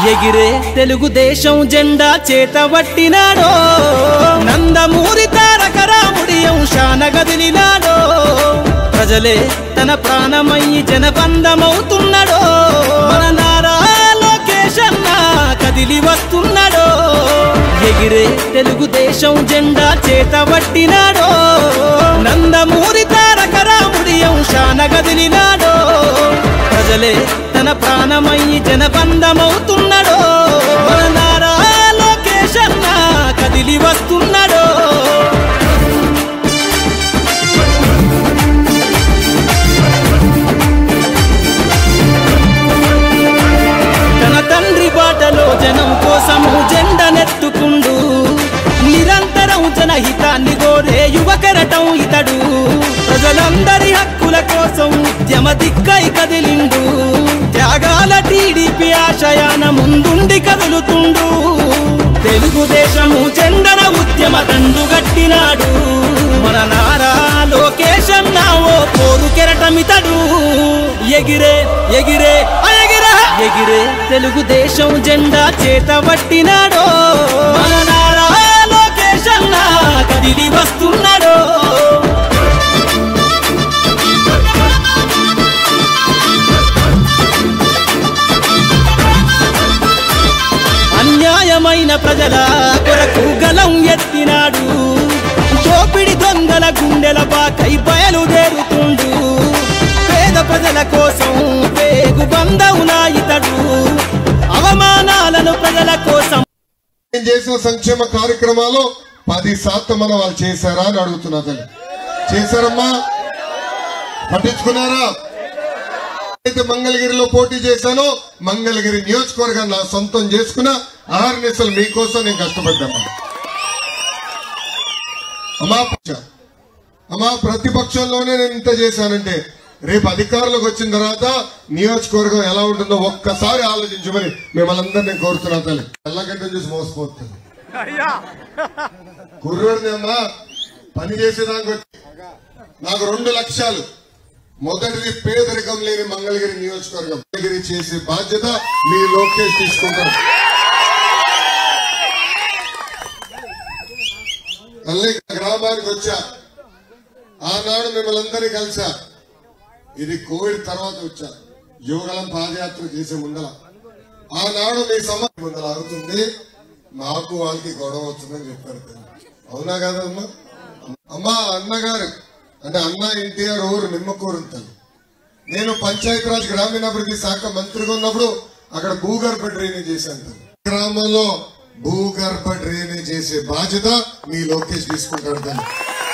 ఎగిరే తెలుగుదేశం జెండా చేతబట్టినాడో నందమూరి తారక రాముడి అంశాన గదిలినాడో ప్రజలే తన ప్రాణమయ్యి జనబంధమవుతున్నాడో మన నారా లోకేష్ అన్న కదిలి వస్తున్నాడో ఎగిరే తెలుగుదేశం జెండా చేతబట్టినాడో నందమూరి తారక రాముడి అంశాన గదిలినాడో ప్రజలే తన ప్రాణమయ్యి జనబంధమవుతున్నాడో మన నారా లోకేష్ అన్న కదిలి వస్తున్నాడో తన తండ్రి బాటలో జనం కోసము జెండనెత్తుకుండు నిరంతరం జనహితాన్ని కోరే యువకరటం ఇతడు ప్రజలందరి హక్కుల కోసం ఉద్యమ దిక్కై కదిలిండు త్యాగాల టీడీపీ ఆశయాన ముందుండి కదులుతుండు తెలుగుదేశము జెండన ఉద్యమ దండు గట్టినాడు మన నారా లోకేష్ అన్న ఓ పోరు కెరటమితడు ఎగిరే ఎగిరే ఆ ఎగిరే ఎగిరే తెలుగుదేశం జెండా చేతబట్టినాడో మన నారా లోకేష్ అన్న కదిలి వస్తున్నాడో అన్యాయమైన ప్రజల కొరకు గలం ఎత్తినాడు దోపిడి దొంగల గుండెల బాకై బయలుదేరుతుండు పేద ప్రజల కోసం పేగు బంధవునా ఇతడు అవమానాలను ప్రజల కోసం నేను చేసిన సంక్షేమ కార్యక్రమాలు పది శాతం మన వాళ్ళు చేశారా అని అడుగుతున్నా తల్లి చేశారమ్మా పట్టించుకున్నారా అయితే మంగళగిరిలో పోటీ చేశానో మంగళగిరి నియోజకవర్గాన్ని నా సొంతం చేసుకున్న ఆహారనిసలు మీకోసం నేను కష్టపడ్డామ్మా అమ్మా పక్ష- అమ్మా ప్రతిపక్షంలోనే నేను ఇంత చేశానంటే రేపు అధికారంలోకి వచ్చిన తర్వాత నియోజకవర్గం ఎలా ఉంటుందో ఒక్కసారి ఆలోచించమని మిమ్మల్ని అందరినీ కోరుతున్నా తల్లి ఎల్లగడ్డ చూసి మోసపోతుంది కుర్రోడిని అమ్మా పని చేసేదానికి వచ్చి నాకు రెండు లక్ష్యాలు మొదటిది పేదరికం లేని మంగళగిరి నియోజకవర్గం మంగళగిరి చేసే బాధ్యత మీ లోకేష్ తీసుకుంటారు మళ్ళీ గ్రామానికి వచ్చా ఆనాడు మిమ్మల్ని అందరినీ కలిసా ఇది కోవిడ్ తర్వాత వచ్చా యువగలం పాదయాత్ర చేసే ముందల ఆనాడు మీ సమస్య ముందల అవుతుంది నాకు వాళ్ళకి గొడవ అవుతుందని చెప్పారు అవునా కదమ్మా అమ్మా అన్నగారు అంటే అన్న ఎన్టీఆర్ ఊరు నిమ్మకూరు తల్లి నేను పంచాయతీరాజ్ గ్రామీణాభివృద్ధి శాఖ మంత్రిగా ఉన్నప్పుడు అక్కడ భూగర్భ డ్రైనేజ్ చేశాను తల్లి. గ్రామంలో భూగర్భ డ్రైనేజ్ చేసే బాధ్యత మీ లోకేష్ తీసుకుంటాడు తల్లి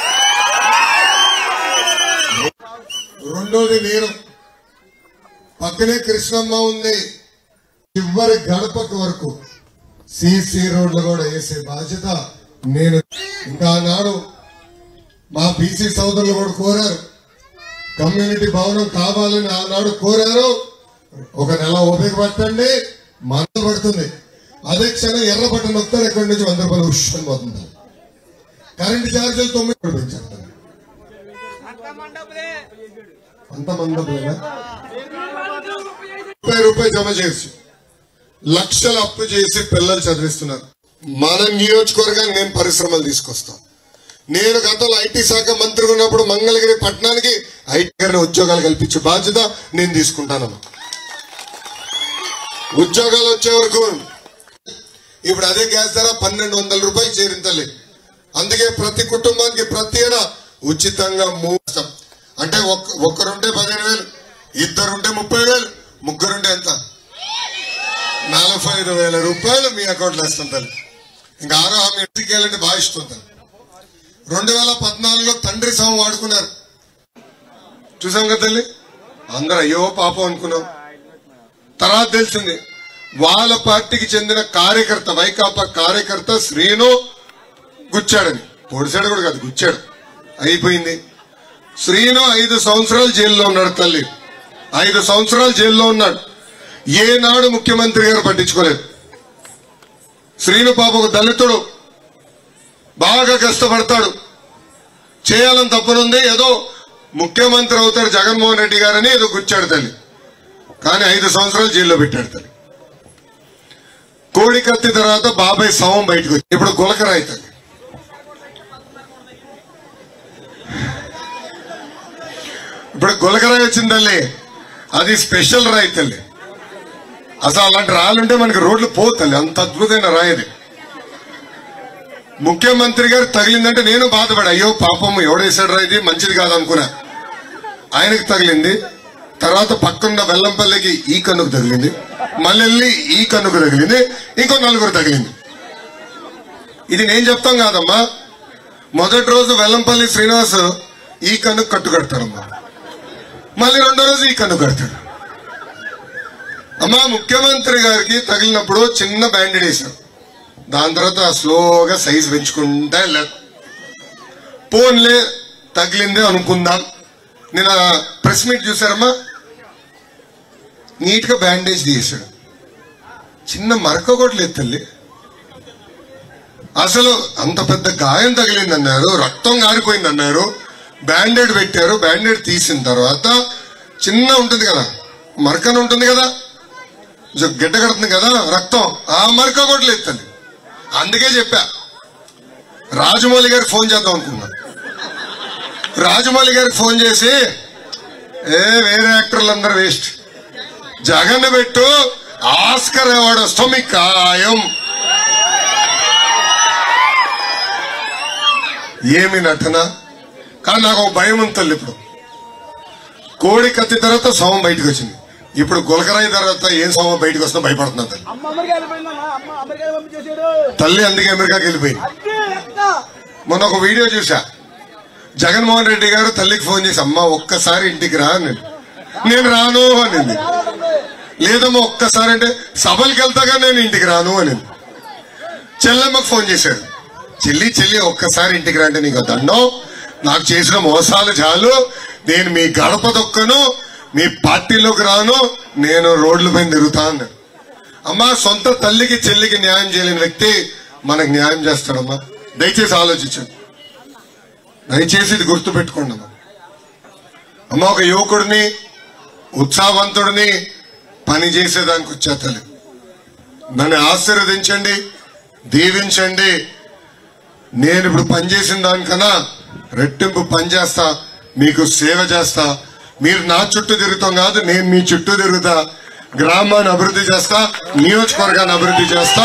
రెండోది నేను పక్కనే కృష్ణమ్మ ఉంది చివరి గడపకు వరకు సిసి రోడ్లు కూడా వేసే బాధ్యత నేను ఇంకా నాడు మా బీసీ సోదరులు కూడా కోరారు కమ్యూనిటీ భవనం కావాలని ఆనాడు కోరారు ఒక నెల ఓపిక పట్టండి మంటలు పడుతుంది అదే క్షణం ఎర్ర బట్టలు నొక్తారు ఎక్కడి నుంచి వంద రూపాయలు ఉష్ణం పోతుంది కరెంట్ ఛార్జీలు తొమ్మిది రూపాయలు పెంచారు అంత మందపులేనా ముప్పై రూపాయలు జమ చేసి లక్షలు అప్పు చేసి పిల్లలు చదివిస్తున్నారు మన నియోజకవర్గానికి నేను పరిశ్రమలు తీసుకొస్తాను నేను గతంలో ఐటీ శాఖ మంత్రి ఉన్నప్పుడు మంగళగిరి పట్టణానికి ఐటీ గారిని ఉద్యోగాలు కల్పించే బాధ్యత నేను తీసుకుంటానమ్మా ఉద్యోగాలు వచ్చే వరకు ఇప్పుడు అదే గ్యాస్ ధర పన్నెండు వందల రూపాయలు చేరింతలే అందుకే ప్రతి కుటుంబానికి ప్రతి ఏడా ఉచితంగా మూడు అంటే ఒక్క ఒక్కరుంటే పదిహేను వేలు ఇద్దరుంటే ముప్పై వేలు ముగ్గురుంటే ఎంత నలభై ఐదు వేల రూపాయలు మీ అకౌంట్లో వేస్తాం తల్లి ఇంకా ఆరో హామీ ఇంటికి వెళ్ళంటే బాగా ఇష్టం తల్లి రెండు వేల పద్నాలుగులో తండ్రి సమ వాడుకున్నారు చూసాం కదా తల్లి అందరూ అయ్యో పాపం అనుకున్నాం తర్వాత తెలిసింది వాళ్ళ పార్టీకి చెందిన కార్యకర్త వైకాపా కార్యకర్త శ్రీను గుచ్చాడని పొడిచాడు కూడా కాదు గుచ్చాడు అయిపోయింది శ్రీను ఐదు సంవత్సరాలు జైల్లో ఉన్నాడు తల్లి ఐదు సంవత్సరాలు జైల్లో ఉన్నాడు ఏనాడు ముఖ్యమంత్రి గారు పట్టించుకోలేదు శ్రీను పాప ఒక దళితుడు బాగా కష్టపడతాడు చేయాలని తప్పనుంది ఏదో ముఖ్యమంత్రి అవుతాడు జగన్మోహన్ రెడ్డి గారని ఏదో గుచ్చాడు తల్లి కానీ ఐదు సంవత్సరాలు జైల్లో పెట్టాడు తల్లి కోడి కత్తి తర్వాత బాబాయ్ శవం బయటకు వచ్చి ఇప్పుడు గులకర అవుతుంది ఇప్పుడు గులకరాయి వచ్చింది తల్లి అది స్పెషల్ రాయి తల్లి అసలు అలాంటి రాళ్ళుంటే మనకి రోడ్లు పోతుంది అంత అద్భుతమైన రాయి అది ముఖ్యమంత్రి గారు తగిలిందంటే నేను బాధపడా అయ్యో పాపం ఎవడేసాడు రా ఇది మంచిది కాదు అనుకున్నా ఆయనకు తగిలింది తర్వాత పక్కన్న వెల్లంపల్లికి ఈ కన్నుకు తగిలింది మళ్ళీ వెళ్ళి ఈ కన్నుకు తగిలింది ఇంకో నలుగురు తగిలింది ఇది నేను చెప్తాం కాదమ్మా మొదటి రోజు వెల్లంపల్లి శ్రీనివాస్ ఈ కన్నుకు కట్టు కడతాడమ్మా మళ్ళీ రెండో రోజు ఈ కన్ను కడతాడు అమ్మా ముఖ్యమంత్రి గారికి తగిలినప్పుడు చిన్న బ్యాండెడ్ వేశారు దాని తర్వాత స్లోగా సైజ్ పెంచుకుంటా వెళ్ళారు పోన్లే తగిలిందే అనుకుందాం నేను ప్రెస్ మీట్ చూసారమ్మా నీట్ గా బ్యాండేజ్ తీసాడు చిన్న మరక కూడా లేదు తల్లి అసలు అంత పెద్ద గాయం తగిలింది అన్నారు రక్తం గారిపోయింది అన్నారు బ్యాండేడ్ పెట్టారు బ్యాండేడ్ తీసిన తర్వాత చిన్న ఉంటుంది కదా మరకన ఉంటుంది కదా కొంచెం గిడ్డ కడుతుంది కదా రక్తం ఆ మరక కూడా లేదు తల్లి అందుకే చెప్పా రాజమౌళి గారికి ఫోన్ చేద్దాం అనుకున్నా రాజమౌళి గారికి ఫోన్ చేసి ఏ వేరే యాక్టర్లు అందరు వేస్ట్ జగన్ పెట్టు ఆస్కర్ అవార్డు వస్తాం మీకు ఖాయం ఏమి నటన కానీ నాకు ఒక భయం ఉంది తల్లి ఇప్పుడు కోడి కత్తి తర్వాత శవం బయటకు వచ్చింది ఇప్పుడు గులకరాయి తర్వాత ఏం శవం బయటకు వస్తుందో భయపడుతున్నా తల్లి అమ్మ అమెరికా వెళ్ళిపోయిందమ్మా అమ్మ అమెరికా పంపించేసాడు తల్లి అందుకే అమెరికాకి వెళ్ళిపోయింది అదే ఎక్క మొన్న ఒక వీడియో చూసా జగన్మోహన్ రెడ్డి గారు తల్లికి ఫోన్ చేసి అమ్మా ఒక్కసారి ఇంటికి రా అని నేను రాను అనింది లేదమ్మా ఒక్కసారి అంటే సభలకు వెళ్తాగా నేను ఇంటికి రాను అనింది చెల్లెమ్మకు ఫోన్ చేశాడు చెల్లి చెల్లి ఒక్కసారి ఇంటికి రండి నీకు దండం నాకు చేసిన మోసాలు చాలు నేను మీ గడప దొక్కను మీ పార్టీలోకి రాను నేను రోడ్ల పైన తిరుగుతా అన్నాడు అమ్మా సొంత తల్లికి చెల్లికి న్యాయం చేయలేని వ్యక్తి మనకు న్యాయం చేస్తాడమ్మా దయచేసి ఆలోచించండి దయచేసి ఇది గుర్తు పెట్టుకోండి అమ్మా అమ్మ ఒక యువకుడిని ఉత్సాహవంతుడిని పని చేసేదానికి వచ్చా తల్లి నన్ను ఆశీర్వదించండి దీవించండి నేను ఇప్పుడు పనిచేసిన దానికన్నా రెట్టింపు పని చేస్తా మీకు సేవ చేస్తా మీరు నా చుట్టూ తిరుగుతాం కాదు నేను మీ చుట్టూ తిరుగుతా గ్రామాన్ని అభివృద్ధి చేస్తా నియోజకవర్గాన్ని అభివృద్ధి చేస్తా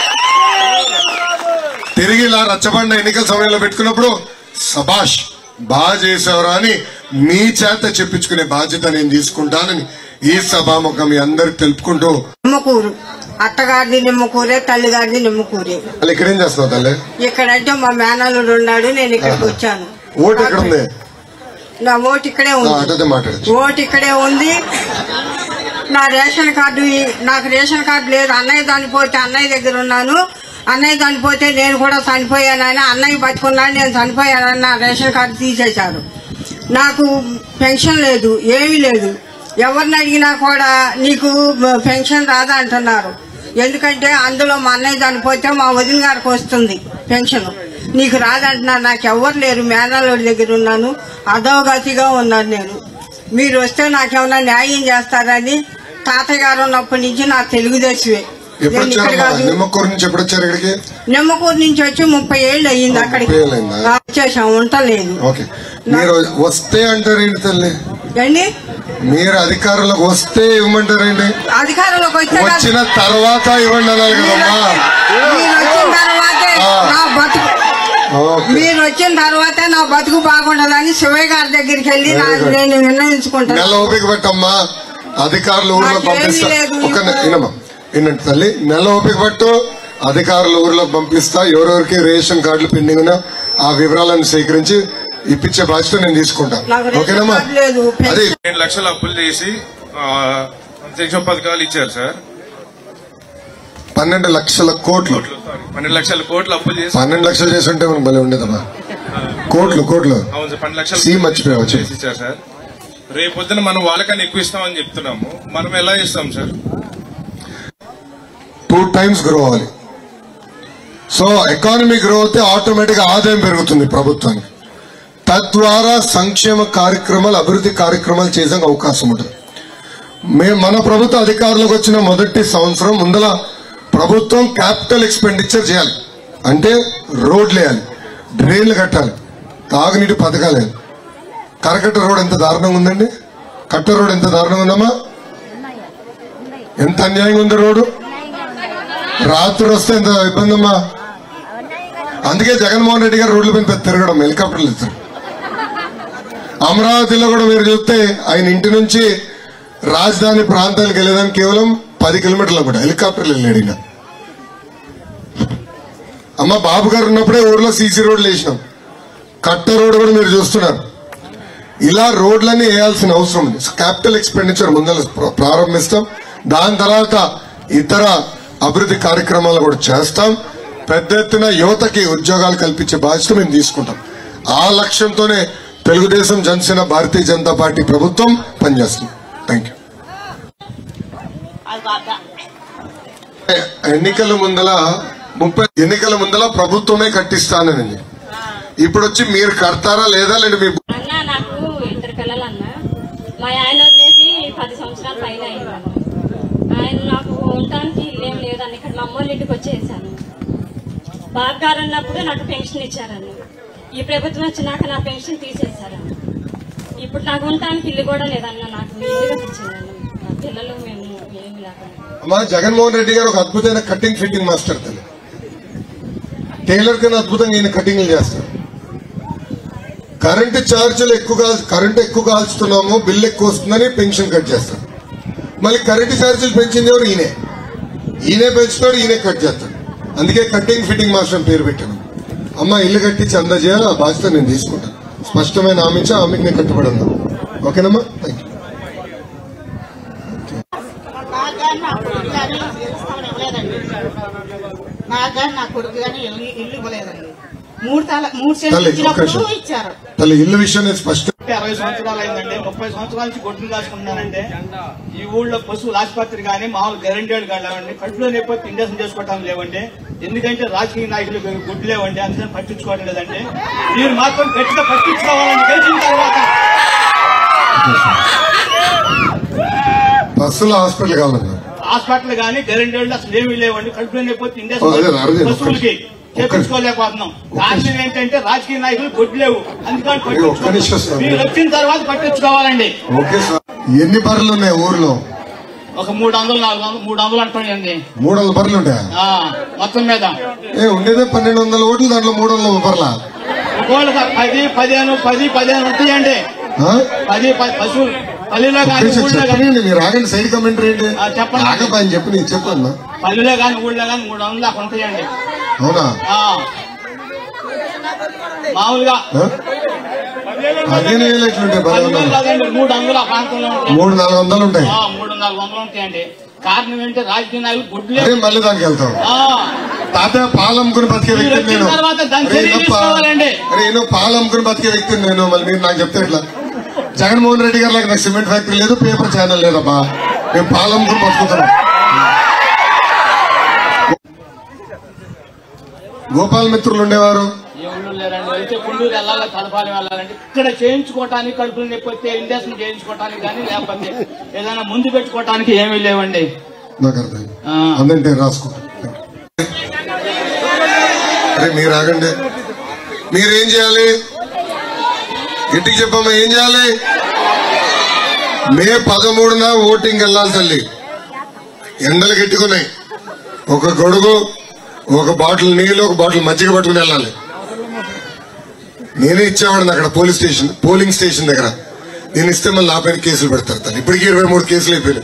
తిరిగి ఇలా రచ్చబండ ఎన్నికల సమయంలో పెట్టుకున్నప్పుడు సభాష్ బాగా చేసేవరా అని మీ చేత చెప్పించుకునే బాధ్యత నేను తీసుకుంటానని ఈ సభాముఖం మీ అందరికి తెలుపుకుంటూ నిమ్మకూరు అత్తగారిది నిమ్మకూరే తల్లిగారిది నిమ్మకూరే వాళ్ళు ఇక్కడేం చేస్తున్నావు తల్లి ఇక్కడంటే మా మేనల్లుడు ఉన్నాడు నేను ఇక్కడికి వచ్చాను ఓటు ఎక్కడ ఉంది నా ఓటు ఇక్కడే ఆ, ఉంది అటైతే మాట్లాడచ్చు ఓటు ఇక్కడే ఉంది నా రేషన్ కార్డు ఈ- నాకు రేషన్ కార్డు లేదు అన్నయ్య చనిపోతే అన్నయ్య దగ్గర ఉన్నాను అన్నయ్య చనిపోతే నేను కూడా చనిపోయానని అన్నయ్య బతుకున్నాను నేను చనిపోయానని నా రేషన్ కార్డు తీసేశారు నాకు పెన్షన్ లేదు ఏమీ లేదు ఎవరిని అడిగినా కూడా నీకు పెన్షన్ రాదా అంటున్నారు ఎందుకంటే అందులో మా అన్నయ్య చనిపోతే మా వదిన గారికి వస్తుంది పెన్షన్ నీకు రాదంటున్నారు నాకు ఎవరు లేరు మేనల్లుడి దగ్గర ఉన్నాను అధోగతిగా ఉన్నాను నేను మీరు వస్తే నాకేమన్నా న్యాయం చేస్తారని తాతయ్య గారు ఉన్నప్పటి నుంచి నాకు తెలుగుదేశమే ఎప్పుడు నేను ఇక్కడ వచ్చారమ్మా కాదు నిమ్మకూరు నుంచి ఎప్పుడు వచ్చారు ఇక్కడికి నిమ్మకూరు నుంచి వచ్చి ముప్పై ఏళ్ళు అయ్యింది అక్కడికి ముప్పై ఏళ్ళు అయిందా? ఆ, వచ్చేసాం ఉండలేదు ఓకే మీరు వస్తే అంటారేంటి తల్లి ఏండి మీరు అధికారంలోకి వస్తే ఇవ్వమంటారేంటి అధికారంలోకి వస్తే కాదు. వచ్చిన తర్వాత ఇవ్వండి అనాలి కదమ్మా మీరు వచ్చిన తర్వాతే ఆ. నా బతుకు ఓకే మీరు వచ్చిన తర్వాతే నా బతుకు బాగుండదని శివయ్య గారి దగ్గరికి వెళ్ళి నా- Very good. నేను నిర్ణయించుకుంటాను నెల ఓపిక పెట్టమ్మా అధికారులు ఊర్లో నాకేమీ పంపిస్తా లేదు. ఒక వినమ్మా వినండి తల్లి నెల ఓపిక పట్టు అధికారులు ఊర్లో పంపిస్తా ఎవరెవరికి రేషన్ కార్డులు పెండింగ్ ఉన్నా ఆ వివరాలను సేకరించి ఇప్పించే బాధ్యత నేను తీసుకుంటాను నాకు రేషన్ ఓకేనమ్మా కార్డు లేదు. అదే రెండు లక్షలు అప్పులు చేసి ఆ, సంక్షేమ పథకాలు ఇచ్చారు సార్ పన్నెండు లక్షల కోట్లు కోట్లు సారీ పన్నెండు లక్షల కోట్లు అప్పులు చేసి పన్నెండు లక్షలు చేసి ఉంటే మనకు భలే ఉండేదమ్మా కోట్లు కోట్లు అవును సార్ పన్నెండు లక్షలు సి మర్చిపోయావు చెప్పు. చేసి ఇచ్చారు సార్ రేపు పొద్దున మనం వాళ్ళకన్నా ఎక్కువ ఇస్తామని చెప్తున్నాము మనం ఎలా ఇస్తాం సార్ టూ టైమ్స్ గ్రో అవ్వాలి సో ఎకానమీ గ్రో అయితే ఆటోమేటిక్ ఆదాయం పెరుగుతుంది ప్రభుత్వానికి తద్వారా సంక్షేమ కార్యక్రమాలు అభివృద్ధి కార్యక్రమాలు చేసే అవకాశం ఉంటుంది మేము మన ప్రభుత్వ అధికారులకు వచ్చిన మొదటి సంవత్సరం ముందల ప్రభుత్వం క్యాపిటల్ ఎక్స్పెండిచర్ చేయాలి అంటే రోడ్లు వేయాలి డ్రైన్లు కట్టాలి తాగునీటి పథకాలు వేయాలి కరకట్ట రోడ్ ఎంత దారుణంగా ఉందండి కట్ట రోడ్ ఎంత దారుణంగా ఉందమ్మా ఎంత అన్యాయంగా ఉంది రోడ్డు రాత్రి వస్తే ఎంత ఇబ్బంది అమ్మా అందుకే జగన్మోహన్ రెడ్డి గారు రోడ్ల మీద తిరగడం హెలికాప్టర్లు ఇస్తారు అమరావతిలో కూడా మీరు చూస్తే ఆయన ఇంటి నుంచి రాజధాని ప్రాంతానికి వెళ్ళేదానికి కేవలం పది కిలోమీటర్లు కూడా హెలికాప్టర్లు వెళ్ళాడు ఈయన అమ్మ బాబు గారు ఉన్నప్పుడే ఊర్లో సీసీ రోడ్లు వేసినాం కట్ట రోడ్ కూడా మీరు చూస్తున్నారు ఇలా రోడ్లన్నీ వేయాల్సిన అవసరం ఉంది క్యాపిటల్ ఎక్స్పెండిచర్ ముందర ప్ర- ప్రారంభిస్తాం దాని తర్వాత ఇతర అభివృద్ధి కార్యక్రమాలు కూడా చేస్తాం పెద్ద ఎత్తున యువతకి ఉద్యోగాలు కల్పించే బాధ్యత మేము తీసుకుంటాం ఆ లక్ష్యంతోనే తెలుగుదేశం జనసేన భారతీయ జనతా పార్టీ ప్రభుత్వం పనిచేస్తుంది థ్యాంక్ యూ ఎన్నికల ముందల ముప్పై ఎన్నికల ముందల ప్రభుత్వమే కట్టిస్తానని ఇప్పుడు వచ్చి మీరు కడతారా లేదా లేదా మీ అన్న నాకు ఇద్దరు పిల్లలు అన్న మా ఆయన వదిలేసి పది సంవత్సరాల పైన అయింది ఆయన నాకు ఉండటానికి ఇల్లేం లేదన్న ఇక్కడ మా అమ్మోళ్ళ ఇంటికి వచ్చేసాను బాబు గారు అన్నప్పుడు నాకు పెన్షన్ ఇచ్చారన్న ఈ ప్రభుత్వం వచ్చినాక నా పెన్షన్ తీసేశారన్న ఇప్పుడు నాకు ఉండటానికి ఇల్లు కూడా లేదన్న నాకు ఇల్లు కట్టించిందన్న నా పిల్లలు మేము ఏమి లేకుండా అమ్మా జగన్మోహన్ రెడ్డి గారు ఒక అద్భుతమైన కటింగ్ ఫిట్టింగ్ మాస్టర్ తల్లి టైలర్ కన్నా అద్భుతంగా ఈయన కటింగ్లు చేస్తారు కరెంటు ఛార్జీలు ఎక్కువ కాల్- కరెంటు ఎక్కువ కాల్చుతున్నాము బిల్లు ఎక్కువ వస్తుందని పెన్షన్ కట్ చేస్తారు మళ్ళీ కరెంటు ఛార్జీలు పెంచింది ఎవరు ఈయనే ఈయనే పెంచుతాడు ఈయనే కట్ చేస్తాడు అందుకే కటింగ్ ఫిట్టింగ్ మాస్టర్ అని పేరు పెట్టాను అమ్మ ఇల్లు కట్టించి అందజేయాలి ఆ బాధ్యత నేను తీసుకుంటాను స్పష్టమైన హామీ ఇచ్చి ఆ హామీకి నేను కట్టుబడి ఉన్నాను ఓకేనమ్మా థ్యాంక్ యూ నాకు కానీ నా కొడుకు కానీ ఇస్తామని ఇవ్వలేదండి నాకు కానీ నా కొడుకు కానీ ఇల్లు ఇల్లు ఇవ్వలేదండి మూడు తల మూడు సెంట్లు తల్లి, ఒక్క ఇచ్చినప్పుడు నిమిషం. ఇచ్చారు తల్లి ఇల్లు విషయం నేను స్పష్టం అరవై సంవత్సరాలు అయిందండి ముప్పై సంవత్సరాల నుంచి గొడ్లు కాసుకుంటున్నానంటే ఈ ఊళ్ళో పశువుల ఆసుపత్రి కానీ మామూలు గ్యారంటీలు కానీ లేవండి కడుపులో నొప్పి ఇండక్షన్ చేసుకోవటం లేవండి ఎందుకంటే రాజకీయ నాయకులు గుడ్లు లేవండి అందుకని పట్టించుకోవడం లేదండి మీరు మాత్రం గట్టిగా పట్టించుకోవాలని గెలిచిన తర్వాత బస్సులో హాస్పిటల్ కావాలన్నారు హాస్పిటల్ కానీ గ్యారంటీలు అసలు ఏమీ లేవండి కడుపులో నొప్పి ఓ, అదే, ఇండక్షన్ అదే, ఒక్క పశువులకి నిమిషం. చేపించుకోలేకపోతున్నాం కారణం ఏంటంటే రాజకీయ ఒక్క గొడ్లు లేవు అందుకని ఒక్క నిమిషం సార్. పట్టించుకో మీరు వచ్చిన తర్వాత పట్టించుకోవాలండి ఓకే సార్ ఎన్ని బర్రెలు ఉన్నాయి ఊర్లో ఒక మూడు వందలు నాలుగు వందలు మూడు వందలు అంటాయండి మూడు వందల బర్రెలు ఉంటాయా ఆ, మొత్తం మీద ఏ ఉండేదే పన్నెండు వందల ఓట్లు దాంట్లో మూడు వందల బర్రెల ఒకవేళ పది పదిహేను పది పదిహేను ఉంటాయండి పది పది పశువులు పల్లెలో కానీ ఊళ్ళో కానీ చెప్పండి మీరు ఆగండి సైడ్ కమెంటరీ ఏంటి ఆ, చెప్పండి. ఆగపా అని చెప్పి నీకు చెప్పన్నా పల్లెలో కానీ ఊళ్ళో కానీ మూడు వందలు దాకా ఉంటాయండి అవునా ఆ. మామూలుగా ఆ? పదిహేను వేలు ఎట్లుంటాయి పది బర్రెలు వందలు కాదండి మూడు వందలు ఆ ప్రాంతంలో ఉంటాయి మూడు నాలుగు వందలు ఉంటాయి ఆ, మూడు నాలుగు వందలు ఉంటాయండి కారణం ఏంటంటే రాజకీయ నాయకులు గుడ్లే అదే మళ్ళీ దానికి వెళ్తాం ఆ, తాతయ్య పాలు అమ్ముకుని బతికే మీరు వ్యక్తిని నేను వచ్చిన తర్వాత దాన్ని అరే చర్య ఈయనప్ప, తీసుకోవాలండి. అరే నేను పాలు అమ్ముకుని బతికే వ్యక్తిని నేను మళ్ళీ మీరు నాకు చెప్తే ఎట్లా జగన్మోహన్ రెడ్డి గారు నాకు సిమెంట్ ఫ్యాక్టరీ లేదు పేపర్ ఛానల్ లేదబ్బా మేము పాలు అమ్ముకుని బతుకుతున్నాం గోపాల్ మిత్రులు ఉండేవారు ఏ ఊళ్ళో లేరండి వెళ్తే గుండూరు వెళ్ళాలి తలపాలి వెళ్ళాలండి ఇక్కడ చేయించుకోవటానికి కడుపులు నొప్పి వస్తే ఇండక్షన్ చేయించుకోవటానికి కానీ లేకపోతే ఏదైనా ముందు పెట్టుకోవటానికి ఏమీ లేవండి నాకు అర్థం ఆ. అందంటే రాసుకుంటాం అరే మీరు ఆగండి మీరేం చేయాలి ఇంటికి చెప్పమ్మా ఏం చేయాలి మే పదమూడున ఓటింగ్ వెళ్ళాలి తల్లి ఎండలు గట్టుకున్నాయి ఒక గొడుగు ఒక బాటిల్ నీళ్ళు ఒక బాటిల్ మజ్జిగ పట్టుకుని వెళ్ళాలి నేనే ఇచ్చేవాడిని అక్కడ పోలీస్ స్టేషన్ పోలింగ్ స్టేషన్ దగ్గర నేను ఇస్తే మళ్ళీ నా పైన కేసులు పెడతారు తల్లి ఇప్పటికీ ఇరవై మూడు కేసులు అయిపోయినాయి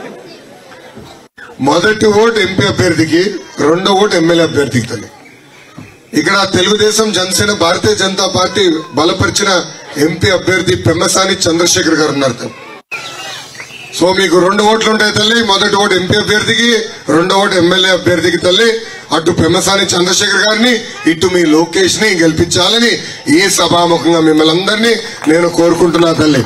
మొదటి ఓటు ఎంపీ అభ్యర్థికి రెండో ఓటు ఎమ్మెల్యే అభ్యర్థికి తల్లి ఇక్కడ తెలుగుదేశం జనసేన భారతీయ జనతా పార్టీ బలపరిచిన ఎంపీ అభ్యర్థి పెమ్మసాని చంద్రశేఖర్ గారు ఉన్నారు తల్లి. సో మీకు రెండు ఓట్లు ఉంటాయి తల్లి మొదటి ఓటు ఎంపీ అభ్యర్థికి రెండో ఓటు ఎమ్మెల్యే అభ్యర్థికి తల్లి అటు పెమ్మసాని చంద్రశేఖర్ గారిని ఇటు మీ లోకేష్ ని గెలిపించాలని ఈ సభాముఖంగా మిమ్మల్ని అందరినీ నేను కోరుకుంటున్నా తల్లి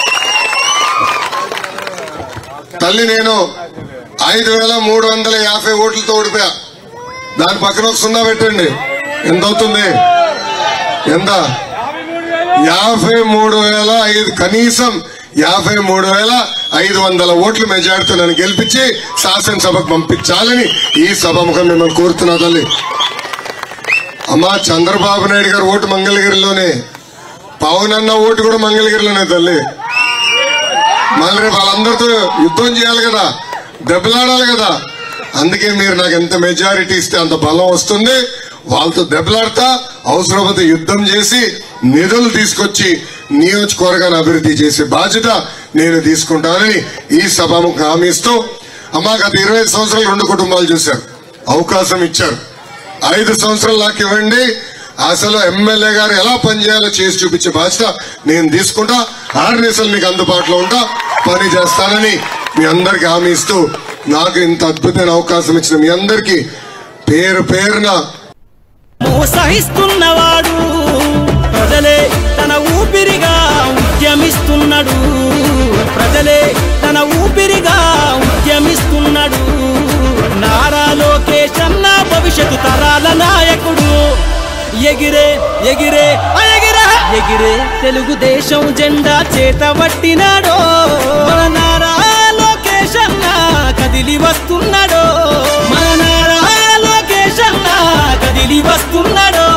తల్లి నేను ఐదు వేల మూడు వందల యాభై ఓట్లతో ఓడిపోయా దాని పక్కన ఒక సున్నా పెట్టండి ఎంత అవుతుంది ఎంత యాభై మూడు వేల ఐదు కనీసం యాభై మూడు వేల ఐదు వందల ఓట్ల మెజార్టీతో నన్ను గెలిపించి శాసనసభకు పంపించాలని ఈ సభముఖం మిమ్మల్ని కోరుతున్నా తల్లి అమ్మా చంద్రబాబు నాయుడు గారు ఓటు మంగళగిరిలోనే పవన్ అన్న ఓటు కూడా మంగళగిరిలోనే తల్లి మళ్ళీ రేపు వాళ్ళందరితో యుద్ధం చేయాలి కదా దెబ్బలాడాలి కదా అందుకే మీరు నాకు ఎంత మెజారిటీ ఇస్తే అంత బలం వస్తుంది వాళ్ళతో దెబ్బలాడతా అవసరమైతే యుద్ధం చేసి నిధులు తీసుకొచ్చి నియోజకవర్గాన్ని అభివృద్ధి చేసే బాధ్యత నేను తీసుకుంటానని ఈ సభకు హామీ ఇస్తూ అమ్మా గత ఇరవై ఐదు సంవత్సరాలు రెండు కుటుంబాలు చూశారు అవకాశం ఇచ్చారు ఐదు సంవత్సరాలు నాకు ఇవ్వండి అసలు ఎమ్మెల్యే గారు ఎలా పనిచేయాలో చేసి చూపించే బాధ్యత నేను తీసుకుంటా ఆర్నిసలు మీకు అందుబాటులో ఉంటా పని చేస్తానని మీ అందరికి హామీ ఇస్తూ నాకు ఇంత అద్భుతమైన అవకాశం ఇచ్చిన మీ అందరికి పేరు పేరున సహిస్తున్నవాడు ప్రజలే తన ఊపిరిగా ఉద్యమిస్తున్నాడు ప్రజలే తన ఊపిరిగా ఉద్యమిస్తున్నాడు నారా లోకేష్ అన్న భవిష్యత్తు తరాల నాయకుడు ఎగిరే ఎగిరే ఆ ఎగిరే ఎగిరే తెలుగుదేశం జెండా చేత పట్టినాడో మన నారా లోకేష్ అన్న కదిలి వస్తున్నాడో మన నారా లోకేష్ అన్న కదిలి వస్తున్నాడో